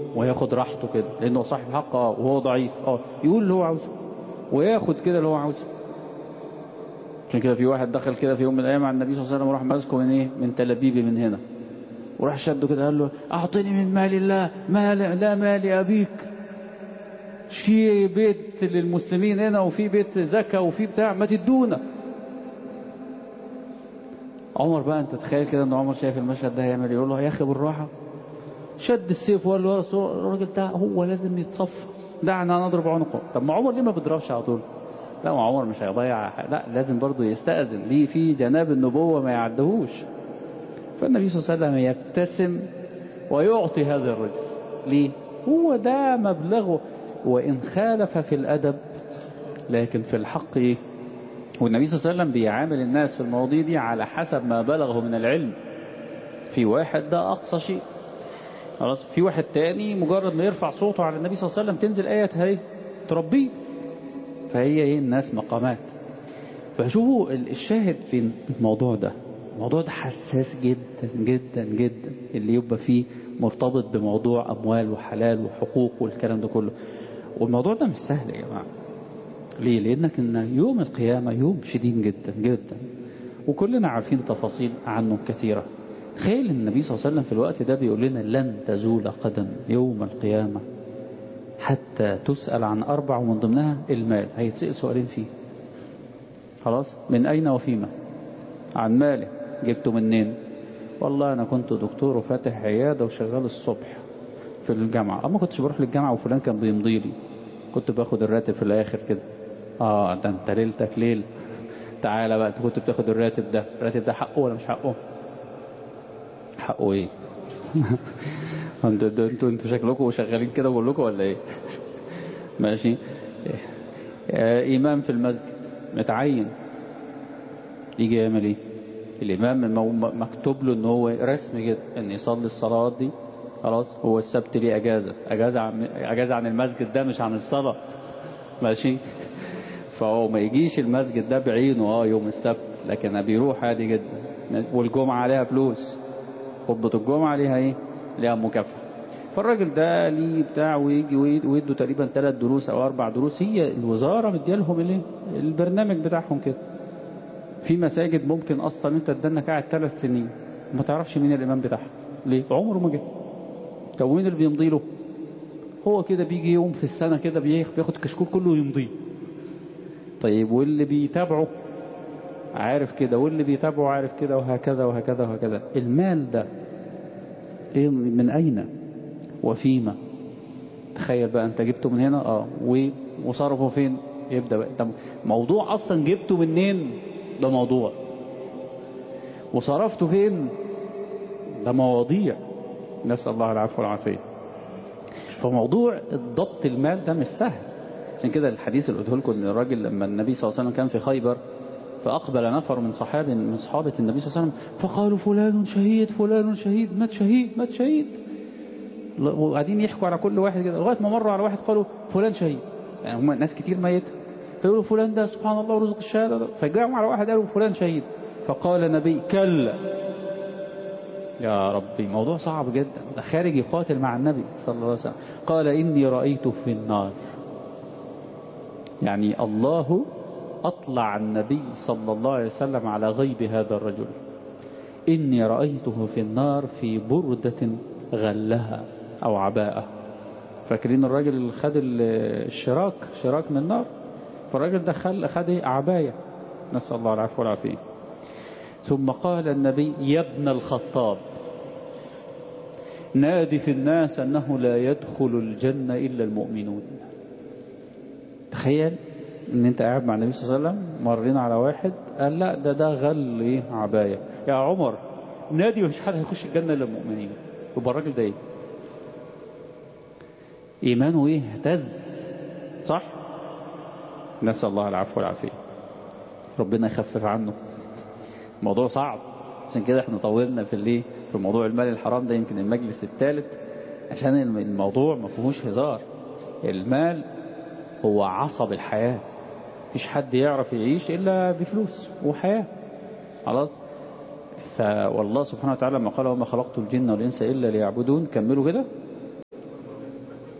وياخد راحته كده لانه صاحب حق اه وهو ضعيف اه يقول اللي هو عاوزه وياخد كده اللي هو عاوزه عشان كده في واحد دخل كده في يوم من الايام على النبي صلى الله عليه وسلم وراح ماسكه من ايه من تلابيبي من هنا وراح شده كده قال له اعطني من مال الله مال لا مال ابيك في بيت للمسلمين هنا وفي بيت زكاة وفي بتاع ما تدونا عمر بقى انت تخيل كده ان عمر شايف المشهد ده هيعمل يقول له يا اخي بالراحه شد السيف وقال له يا رسول الله الراجل ده هو لازم يتصفى دعنا نضرب عنقه طب ما عمر ليه ما بيضربش على طول لا ما عمر مش هيضيع حاجة. لا لازم برضه يستأذن ليه في جناب النبوة ما يعدهوش فالنبي صلى الله عليه وسلم يبتسم ويعطي هذا الرجل ليه هو ده مبلغه وإن خالف في الأدب لكن في الحق إيه والنبي صلى الله عليه وسلم بيعامل الناس في المواضيع دي على حسب ما بلغه من العلم في واحد ده أقصى شيء خلاص في واحد تاني مجرد ما يرفع صوته على النبي صلى الله عليه وسلم تنزل آية هي تربيه فهي ايه الناس مقامات فشوفوا الشاهد في الموضوع ده الموضوع ده حساس جدا جدا جدا اللي يبقى فيه مرتبط بموضوع أموال وحلال وحقوق والكلام ده كله والموضوع ده مش سهل يا جماعة ليه لأنك إن يوم القيامة يوم شديد جدا جدا وكلنا عارفين تفاصيل عنه كثيرة تخيل النبي صلى الله عليه وسلم في الوقت ده بيقول لنا لن تزول قدم يوم القيامة حتى تسأل عن أربع ومن ضمنها المال هيتسأل سؤالين فيه خلاص من أين وفيما عن ماله جبته منين والله أنا كنت دكتور وفاتح عيادة وشغال الصبح في الجامعة أما كنتش بروح للجامعة وفلان كان بيمضي لي كنت باخد الراتب في الآخر كده آه ده أنت ليلتك ليل تعالى بقى أنت كنت بتاخد الراتب ده الراتب ده حقه ولا مش حقه حقه إيه انتوا انتوا انتوا انتوا شكلكم شغالين كده بقول لكم ولا ايه ماشي امام في المسجد متعين يجي يعمل ايه الامام مكتوب له ان هو رسم كده ان يصلي الصلوات دي خلاص هو السبت ليه اجازه اجازه عن اجازه عن المسجد ده مش عن الصلاه ماشي فهو ما يجيش المسجد ده بعينه اه يوم السبت لكن بيروح عادي جدا والجمعه عليها فلوس خطبه الجمعه عليها ايه ليها مكافأة فالراجل ده ليه بتاع ويجي ويدوا تقريبا ثلاث دروس او اربع دروس هي الوزارة مديالهم الايه البرنامج بتاعهم كده في مساجد ممكن اصلا انت تدنك قاعد ثلاث سنين ما تعرفش مين الامام بتاعها ليه عمره ما جه طب مين اللي بيمضي له هو كده بيجي يوم في السنة كده بياخد كشكول كله ويمضيه طيب واللي بيتابعه عارف كده واللي بيتابعه عارف كده وهكذا وهكذا وهكذا المال ده إيه من أين وفيما تخيل بقى أنت جبته من هنا آه وصرفه فين يبدأ بقى طب موضوع أصلا جبته منين ده موضوع وصرفته فين ده مواضيع نسأل الله العفو والعافية فموضوع ضبط المال ده مش سهل عشان كده الحديث اللي قلته لكم ان الراجل لما النبي صلى الله عليه وسلم كان في خيبر فأقبل نفر من صحاب من صحابة النبي صلى الله عليه وسلم فقالوا فلان شهيد فلان شهيد مات شهيد مات شهيد وقاعدين يحكوا على كل واحد كده لغاية ما مروا على واحد قالوا فلان شهيد يعني هم ناس كتير ميت فيقولوا فلان ده سبحان الله ورزق الشهادة فجاءوا على واحد قالوا فلان شهيد فقال النبي كلا يا ربي موضوع صعب جدا ده خارج يقاتل مع النبي صلى الله عليه وسلم قال إني رأيته في النار يعني الله أطلع النبي صلى الله عليه وسلم على غيب هذا الرجل إني رأيته في النار في بردة غلها أو عباءة فاكرين الراجل اللي خد الشراك شراك من النار فالراجل ده خد عباية نسأل الله العفو والعافية ثم قال النبي يا ابن الخطاب نادي في الناس أنه لا يدخل الجنة إلا المؤمنون تخيل ان انت قاعد مع النبي صلى الله عليه وسلم مرين على واحد قال لا ده ده غل ايه عباية يا عمر نادي مفيش حد هيخش الجنة الا المؤمنين يبقى الراجل ده ايه ايمانه ايه اهتز صح نسأل الله العفو والعافية ربنا يخفف عنه الموضوع صعب عشان كده احنا طولنا في الايه في موضوع المال الحرام ده يمكن المجلس الثالث عشان الموضوع ما فيهوش هزار المال هو عصب الحياة مفيش حد يعرف يعيش إلا بفلوس وحياة خلاص فوالله سبحانه وتعالى لما قال وما خلقت الجن والإنس إلا ليعبدون كملوا كده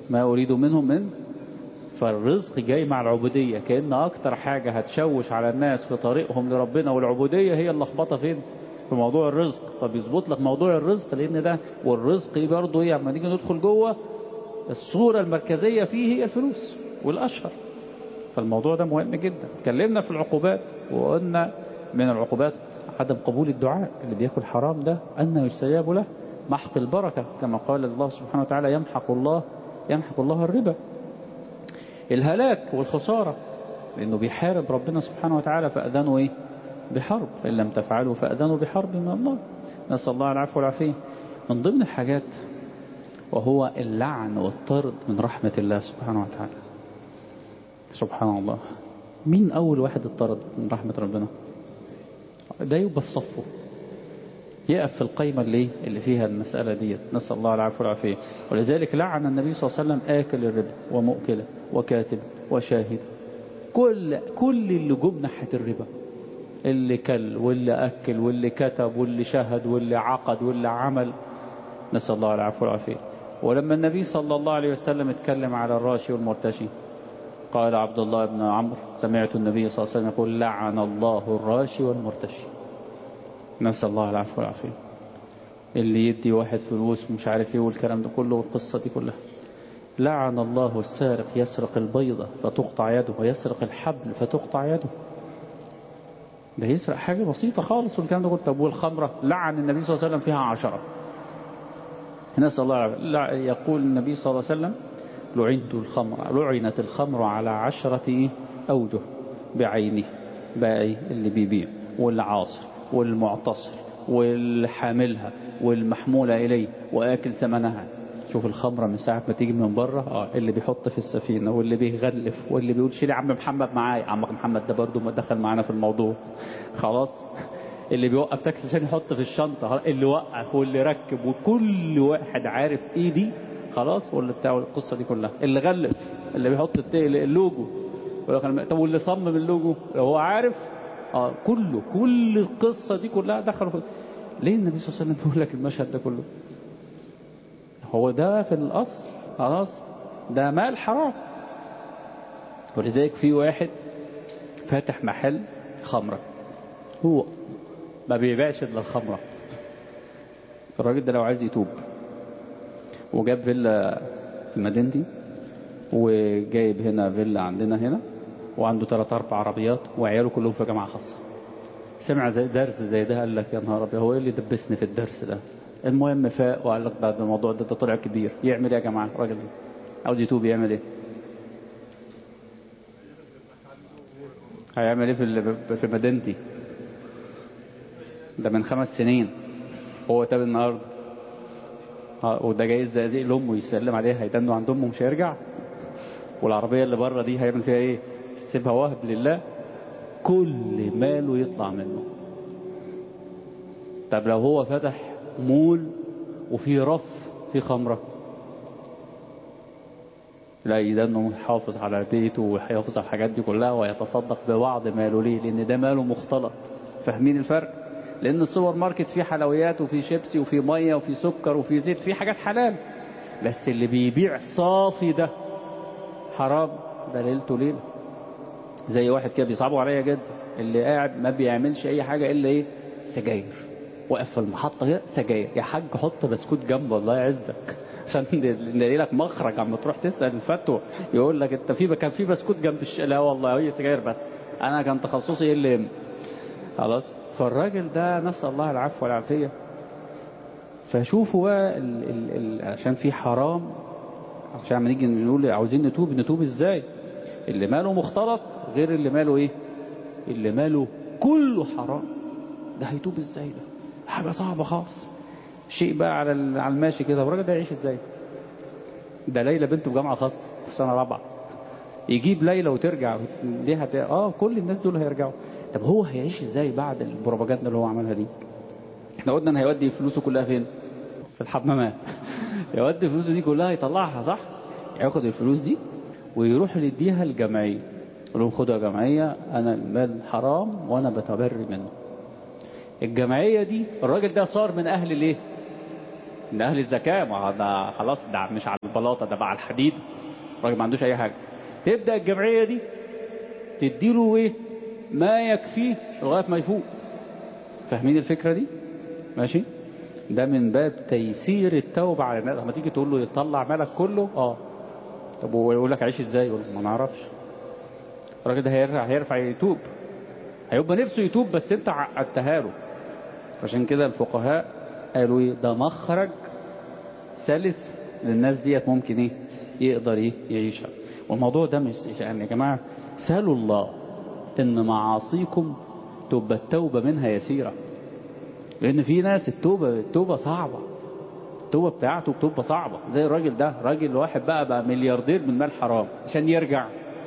ما أريد منهم من فالرزق جاي مع العبودية كأن أكتر حاجة هتشوش على الناس في طريقهم لربنا والعبودية هي اللخبطة فين في موضوع الرزق فبيظبط لك موضوع الرزق لأن ده والرزق برضه ايه لما نيجي ندخل جوه الصورة المركزية فيه هي الفلوس والأشهر فالموضوع ده مهم جدا اتكلمنا في العقوبات وقلنا من العقوبات عدم قبول الدعاء اللي بياكل حرام ده أنه يستجاب له محق البركة كما قال الله سبحانه وتعالى يمحق الله يمحق الله الربا الهلاك والخسارة لأنه بيحارب ربنا سبحانه وتعالى فأذنوا إيه بحرب فإن لم تفعلوا فأذنوا بحرب من الله نسأل الله العفو والعافية من ضمن الحاجات وهو اللعن والطرد من رحمة الله سبحانه وتعالى سبحان الله مين أول واحد اطرد من رحمة ربنا ده يبقى في صفه يقف في القيمة اللي اللي فيها المسألة ديت نسأل الله العفو والعافية ولذلك لعن النبي صلى الله عليه وسلم آكل الربا ومؤكله وكاتب وشاهد كل كل اللي جم ناحية الربا اللي كل واللي أكل واللي كتب واللي شهد واللي عقد واللي عمل نسأل الله العفو والعافية ولما النبي صلى الله عليه وسلم اتكلم على الراشي والمرتشي قال عبد الله بن عمرو سمعت النبي صلى الله عليه وسلم يقول لعن الله الراشي والمرتشي نسأل الله العفو والعافية اللي يدي واحد فلوس مش عارف ايه والكلام ده كله والقصة دي كلها لعن الله السارق يسرق البيضة فتقطع يده ويسرق الحبل فتقطع يده ده يسرق حاجة بسيطة خالص والكلام ده كله طب والخمرة لعن النبي صلى الله عليه وسلم فيها عشرة نسأل الله العافية يقول النبي صلى الله عليه وسلم لعنت الخمر لعنت الخمر على عشرة أوجه بعينه بقى اللي بيبيع واللي عاصر والمعتصر واللي حاملها والمحمولة إليه وآكل ثمنها شوف الخمرة من ساعة ما تيجي من بره اه اللي بيحط في السفينة واللي بيغلف واللي بيقول شيل عم محمد معايا عمك محمد ده برضه ما دخل معانا في الموضوع خلاص اللي بيوقف تاكسي عشان يحط في الشنطة اللي وقف واللي ركب وكل واحد عارف ايه دي خلاص واللي بتاع القصة دي كلها اللي غلف اللي بيحط اللوجو طب واللي صمم اللوجو هو عارف اه كله كل القصة دي كلها دخلوا في ليه النبي صلى الله عليه وسلم بيقول لك المشهد ده كله هو ده في الأصل خلاص ده مال حرام ولذلك في واحد فاتح محل خمرة هو ما بيبيعش الا الخمرة الراجل ده لو عايز يتوب وجاب فيلا في مدينتي وجايب هنا فيلا عندنا هنا وعنده ثلاث اربع عربيات وعياله كلهم في جامعه خاصه سمع زي درس زي ده قال لك يا نهار ابيض هو ايه اللي دبسني في الدرس ده المهم فاق وقال لك بعد الموضوع ده, ده طلع كبير يعمل ايه يا جماعه الراجل ده عاوز يتوب يعمل ايه هيعمل ايه في في مدينتي ده من خمس سنين هو تاب النهارده وده جاي الزقازيق لامه يسلم عليها هيدنوا عند امه مش هيرجع والعربيه اللي بره دي هيعمل فيها ايه سيبها وهب لله كل ماله يطلع منه طب لو هو فتح مول وفي رف في خمره لا يدنه يحافظ على بيته ويحافظ على الحاجات دي كلها ويتصدق ببعض ماله ليه لان ده ماله مختلط فاهمين الفرق لان السوبر ماركت فيه حلويات وفيه شيبسي وفيه ميه وفيه سكر وفيه زيت فيه حاجات حلال بس اللي بيبيع صافي ده حرام ده ليلته ليله زي واحد كده بيصعبوا عليا جدا اللي قاعد ما بيعملش اي حاجه الا ايه سجاير واقف في المحطه كده سجاير يا حاج حط بسكوت جنبه الله يعزك عشان نلاقي لك مخرج عم تروح تسال الفتوى يقول لك انت في كان في بسكوت جنب الش... لا والله هي سجاير بس انا كان تخصصي ال ام خلاص فالراجل ده نسال الله العفو والعافيه فشوفوا بقى ال... ال... ال... عشان في حرام عشان لما نيجي نقول عاوزين نتوب نتوب ازاي اللي ماله مختلط غير اللي ماله ايه اللي ماله كله حرام ده هيتوب ازاي ده حاجه صعبه خالص شيء بقى على على الماشي كده الراجل ده يعيش ازاي ده ليلى بنته في جامعه خاصه في سنه رابعه يجيب ليلى وترجع دي هت... اه كل الناس دول هيرجعوا طب هو هيعيش ازاي بعد البروباجندا اللي هو عملها دي احنا قلنا ان هيودي فلوسه كلها فين في الحمامات يودي فلوسه دي كلها يطلعها صح ياخد الفلوس دي ويروح يديها الجمعيه يقول لهم خدوا يا جمعيه انا المال حرام وانا بتبري منه الجمعيه دي الراجل ده صار من اهل الايه ده اهل الزكاه ما ده خلاص ده مش على البلاطه ده بقى على الحديد الراجل ما عندوش اي حاجه تبدا الجمعيه دي تديله ايه ما يكفيه لغايه ما يفوق فاهمين الفكره دي ماشي ده من باب تيسير التوبه على الناس لما تيجي تقول له يطلع مالك كله اه طب هو يقول لك عيش ازاي يقول ما نعرفش الراجل ده هيرفع هيرفع يتوب هيبقى نفسه يتوب بس انت عقدتها له عشان كده الفقهاء قالوا ايه ده مخرج سلس للناس ديت ممكن ايه يقدر ايه يعيشها والموضوع ده مش يعني يا جماعه سالوا الله ان معاصيكم تبقى التوبه منها يسيره لان في ناس التوبه التوبه صعبه التوبه بتاعته بتبقى صعبه زي الراجل ده راجل واحد بقى بقى ملياردير من مال حرام عشان يرجع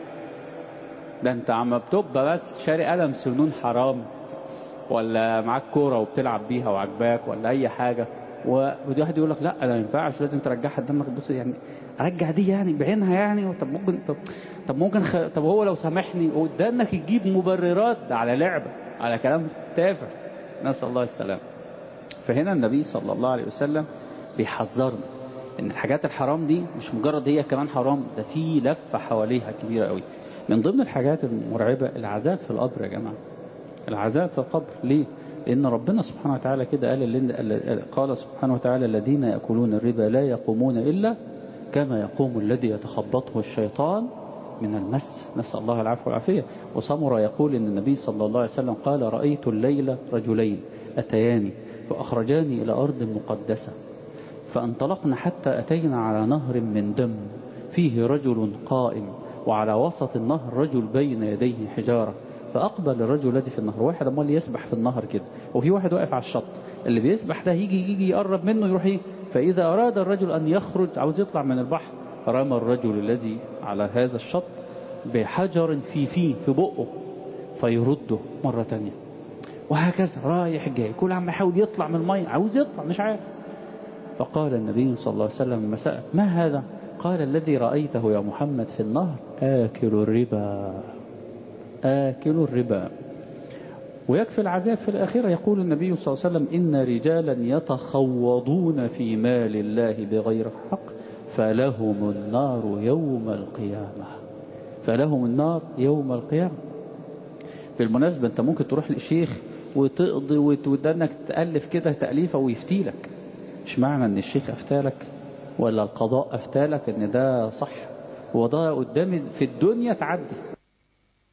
ده انت عم بتبقى بس شاري قلم سنون حرام ولا معاك كوره وبتلعب بيها وعجباك ولا اي حاجه ودي واحد يقول لك لا ده ما ينفعش لازم ترجعها دمك بص يعني ارجع دي يعني بعينها يعني طب ممكن طب, طب ممكن خ... طب هو لو سامحني قدامك تجيب مبررات على لعبه على كلام تافه نسال الله السلامه فهنا النبي صلى الله عليه وسلم بيحذرنا ان الحاجات الحرام دي مش مجرد هي كمان حرام ده في لفه حواليها كبيره قوي من ضمن الحاجات المرعبه العذاب في القبر يا جماعه العذاب في القبر ليه لأن ربنا سبحانه وتعالى كده قال قال سبحانه وتعالى الذين يأكلون الربا لا يقومون إلا كما يقوم الذي يتخبطه الشيطان من المس نسأل الله العفو والعافية وسمر يقول إن النبي صلى الله عليه وسلم قال رأيت الليلة رجلين أتياني فأخرجاني إلى أرض مقدسة فانطلقنا حتى أتينا على نهر من دم فيه رجل قائم وعلى وسط النهر رجل بين يديه حجارة فأقبل الرجل الذي في النهر واحد امال يسبح في النهر كده وفي واحد واقف على الشط اللي بيسبح ده يجي يجي يقرب منه يروح ايه فإذا أراد الرجل أن يخرج عاوز يطلع من البحر رمى الرجل الذي على هذا الشط بحجر في فيه في بقه فيرده مرة تانية وهكذا رايح جاي كل عم يحاول يطلع من المية عاوز يطلع مش عارف فقال النبي صلى الله عليه وسلم مساء ما هذا قال الذي رأيته يا محمد في النهر آكل الربا آكل الربا ويكفي العذاب في الآخرة يقول النبي صلى الله عليه وسلم إن رجالا يتخوضون في مال الله بغير حق فلهم النار يوم القيامة فلهم النار يوم القيامة بالمناسبة أنت ممكن تروح للشيخ وتقضي وتودنك تألف كده تأليفة ويفتيلك مش معنى أن الشيخ أفتالك ولا القضاء أفتالك أن ده صح وده قدامي في الدنيا تعدي